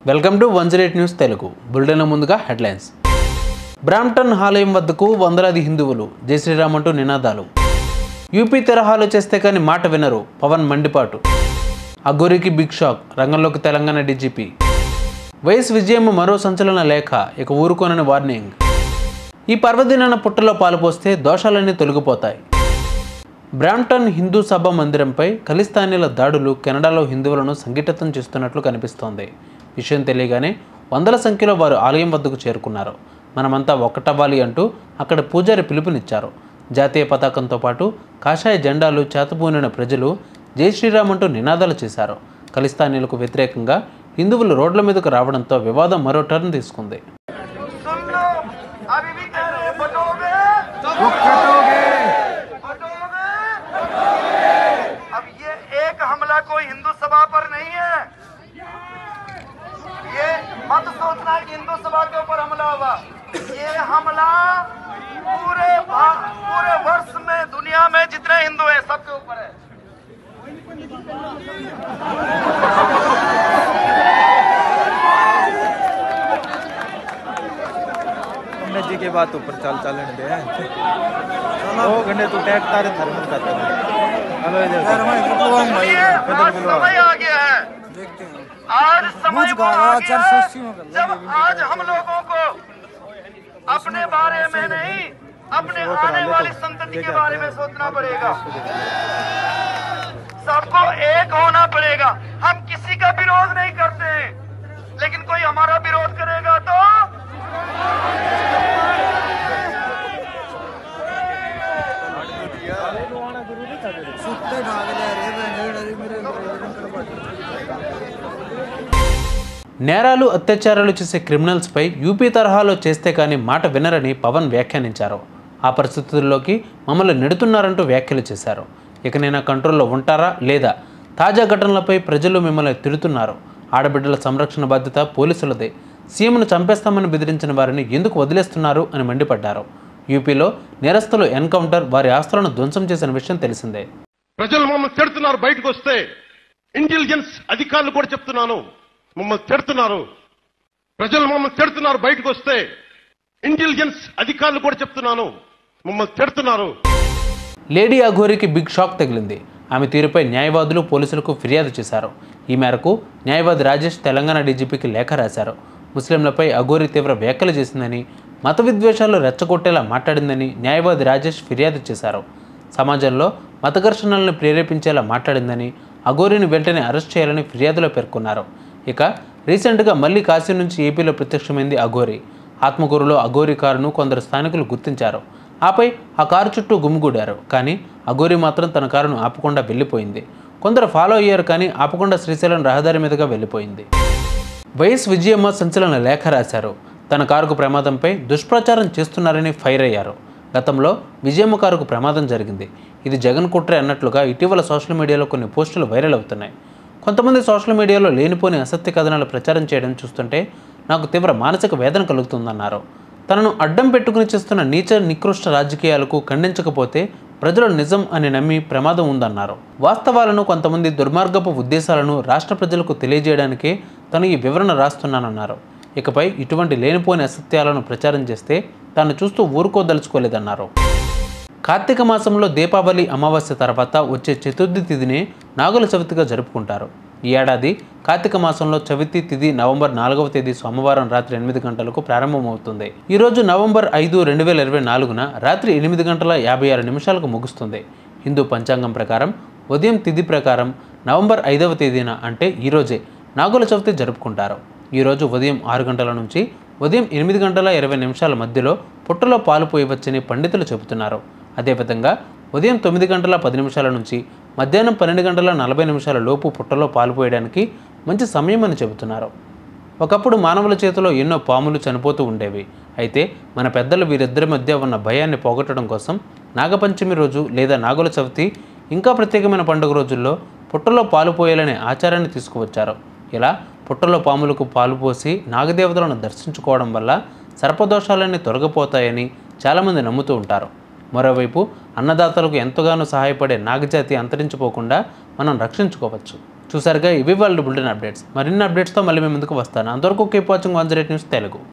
welcome to one zero eight news Telugu bulletin ముందుగా headlines Brampton ఆలయం వద్దకు వందలాది హిందువులు జై శ్రీరామ్ అంటూ నినాదాలు యూపీ తరహాలో చేస్తే కానీ మాట వినరు పవన్ మండిపాటు అఘోరికి బిగ్ షాక్ రంగంలోకి తెలంగాణ డీజీపీ వైఎస్ విజయమ్మ మరో సంచలన లేఖ ఇక ఊరుకోనని వార్నింగ్ ఈ పర్వదినాన పుట్టలో పాలు పోస్తే దోషాలన్నీ తొలగిపోతాయి బ్రాంప్టన్ హిందూ సభ మందిరంపై ఖలిస్తానీల దాడులు కెనడాలో హిందువులను సంఘటితం చేస్తున్నట్లు కనిపిస్తోంది విషయం తెలియగానే వందల సంఖ్యలో వారు ఆలయం వద్దకు చేరుకున్నారు మనమంతా ఒక్కటవ్వాలి అంటూ అక్కడ పూజారి పిలుపునిచ్చారు జాతీయ పతాకంతో పాటు కాషాయ జెండాలు చేతపూనిన ప్రజలు జై శ్రీరామ్ అంటూ నినాదాలు చేశారు ఖలిస్తానీలకు వ్యతిరేకంగా హిందువులు రోడ్ల మీదకు రావడంతో వివాదం మరో టర్న్ తీసుకుంది सुन लो अभी भी कह रहे हैं बटोगे बटोगे अब ये एक हमला कोई हिंदू सभा पर नहीं है ये मत सोचना कि हिंदू सभा के ऊपर हमला हुआ ये हमला पूरे भा- पूरे वर्ष में दुनिया में जितने हिंदू हैं सबके ऊपर है गंडे जी के बात ऊपर चल चलन दे ओ गंडे तू टैग तारे धर्म का तर हेलो इधर ये आज समय आ गया है आज समय वो आ गया है जब आज हम लोगों को अपने बारे में नहीं अपने आने वाली संतति के बारे में सोचना पड़ेगा सबको एक होना पड़ेगा हम किसी का विरोध नहीं करते हैं लेकिन कोई हमारा विरोध करेगा तो నేరాలు అత్యాచారాలు చేసే క్రిమినల్స్పై యూపీ తరహాలో చేస్తే కానీ మాట వినరని పవన్ వ్యాఖ్యానించారు ఆ పరిస్థితుల్లోకి మమ్మల్ని నెడుతున్నారంటూ వ్యాఖ్యలు చేశారు ఇకనైనా కంట్రోల్లో ఉంటారా లేదా తాజా ఘటనలపై ప్రజలు మిమ్మల్ని తిడుతున్నారు ఆడబిడ్డల సంరక్షణ బాధ్యత పోలీసులదే సీఎంను చంపేస్తామని బెదిరించిన వారిని ఎందుకు వదిలేస్తున్నారు అని మండిపడ్డారు యూపీలో నేరస్తులు ఎన్కౌంటర్ వారి ఆస్తులను ధ్వంసం చేసిన విషయం తెలిసిందే ప్రజలు మమ్మల్ని తిడుతున్నారు బయటకు వస్తే ఇంటెలిజెన్స్ అధికారులు కూడా చెప్తున్నాను మమ్మల్ని తిడుతున్నారు ప్రజలు మమ్మల్ని తిడుతున్నారు బయటకు వస్తే ఇంటెలిజెన్స్ అధికారులు కూడా చెప్తున్నాను మమ్మల్ని తిడుతున్నారు లేడీ అఘోరికి బిగ్ షాక్ తగిలింది ఆమె తీరుపై న్యాయవాదులు పోలీసులకు ఫిర్యాదు చేశారు ఈ మేరకు న్యాయవాది రాజేష్ తెలంగాణ డీజీపీకి లేఖ రాశారు ముస్లింలపై అఘోరి తీవ్ర వ్యాఖ్యలు చేసిందని మత విద్వేషాలు రెచ్చగొట్టేలా మాట్లాడిందని న్యాయవాది రాజేష్ ఫిర్యాదు చేశారు సమాజంలో మత ఘర్షణలను ప్రేరేపించేలా మాట్లాడిందని అఘోరిని వెంటనే అరెస్ట్ చేయాలని ఫిర్యాదులో పేర్కొన్నారు ఇక రీసెంట్గా మళ్ళీ కాశీ నుంచి ఏపీలో ప్రత్యక్షమైంది అఘోరి ఆత్మకూరులో అఘోరి కారును కొందరు స్థానికులు గుర్తించారు ఆపై ఆ కారు చుట్టూ గుమిగూడారు కానీ అఘోరి మాత్రం తన కారును ఆపకుండా వెళ్ళిపోయింది కొందరు ఫాలో అయ్యారు కానీ ఆపకుండా శ్రీశైలం రహదారి మీదుగా వెళ్ళిపోయింది వైఎస్ విజయమ్మ సంచలన లేఖ రాశారు తన కారుకు ప్రమాదంపై దుష్ప్రచారం చేస్తున్నారని ఫైర్ అయ్యారు గతంలో విజయమ్మ కారుకు ప్రమాదం జరిగింది ఇది జగన్ కుట్రే అన్నట్లుగా ఇటీవల సోషల్ మీడియాలో కొన్ని పోస్టులు వైరల్ అవుతున్నాయి కొంతమంది సోషల్ మీడియాలో లేనిపోని అసత్య కథనాలు ప్రచారం చేయడం చూస్తుంటే నాకు తీవ్ర మానసిక వేదన కలుగుతుందన్నారు తనను అడ్డం పెట్టుకుని చేస్తున్న నీచ నికృష్ట రాజకీయాలకు ఖండించకపోతే ప్రజలు నిజం అని నమ్మి ప్రమాదం ఉందన్నారు వాస్తవాలను కొంతమంది దుర్మార్గపు ఉద్దేశాలను రాష్ట్ర ప్రజలకు తెలియజేయడానికే తను ఈ వివరణ రాస్తున్నానన్నారు ఇకపై ఇటువంటి లేనిపోని అసత్యాలను ప్రచారం చేస్తే తాను చూస్తూ ఊరుకోదలుచుకోలేదన్నారు కార్తీక మాసంలో దీపావళి అమావాస్య తర్వాత వచ్చే చతుర్థి తిథినే నాగుల చవితిగా జరుపుకుంటారు ఈ ఏడాది కార్తీక మాసంలో చవితి తిథి నవంబర్ నాలుగవ తేదీ సోమవారం రాత్రి ఎనిమిది గంటలకు ప్రారంభమవుతుంది ఈ రోజు నవంబర్ ఐదు రెండు వేల ఇరవై నాలుగున రాత్రి ఎనిమిది గంటల యాభై ఆరు నిమిషాలకు ముగుస్తుంది హిందూ పంచాంగం ప్రకారం ఉదయం తిథి ప్రకారం నవంబర్ ఐదవ తేదీన అంటే ఈరోజే నాగుల చవితి జరుపుకుంటారు ఈరోజు ఉదయం ఆరు గంటల నుంచి ఉదయం ఎనిమిది గంటల ఇరవై నిమిషాల మధ్యలో పుట్టలో పాలు పోయవచ్చని పండితులు చెబుతున్నారు అదేవిధంగా ఉదయం తొమ్మిది గంటల పది నిమిషాల నుంచి మధ్యాహ్నం పన్నెండు గంటల నలభై నిమిషాల లోపు పుట్టలో పాలు పోయడానికి మంచి సమయం అని చెబుతున్నారు ఒకప్పుడు మానవుల చేతిలో ఎన్నో పాములు చనిపోతూ ఉండేవి అయితే మన పెద్దలు వీరిద్దరి మధ్య ఉన్న భయాన్ని పోగొట్టడం కోసం నాగపంచమి రోజు లేదా నాగుల చవితి ఇంకా ప్రత్యేకమైన పండుగ రోజుల్లో పుట్టలో పాలు పోయాలనే ఆచారాన్ని తీసుకువచ్చారు ఇలా పుట్టలో పాములకు పాలు పోసి నాగదేవతలను దర్శించుకోవడం వల్ల సర్పదోషాలన్నీ తొలగిపోతాయని చాలామంది నమ్ముతూ ఉంటారు మరోవైపు అన్నదాతలకు ఎంతగానో సహాయపడే నాగజాతి అంతరించిపోకుండా మనం రక్షించుకోవచ్చు చూసారుగా ఇవి వాళ్ళ బులెటిన్ అప్డేట్స్ మరిన్ని అప్డేట్స్తో మళ్ళీ మీ ముందుకు వస్తాను అంతవరకు keep watching one news Telugu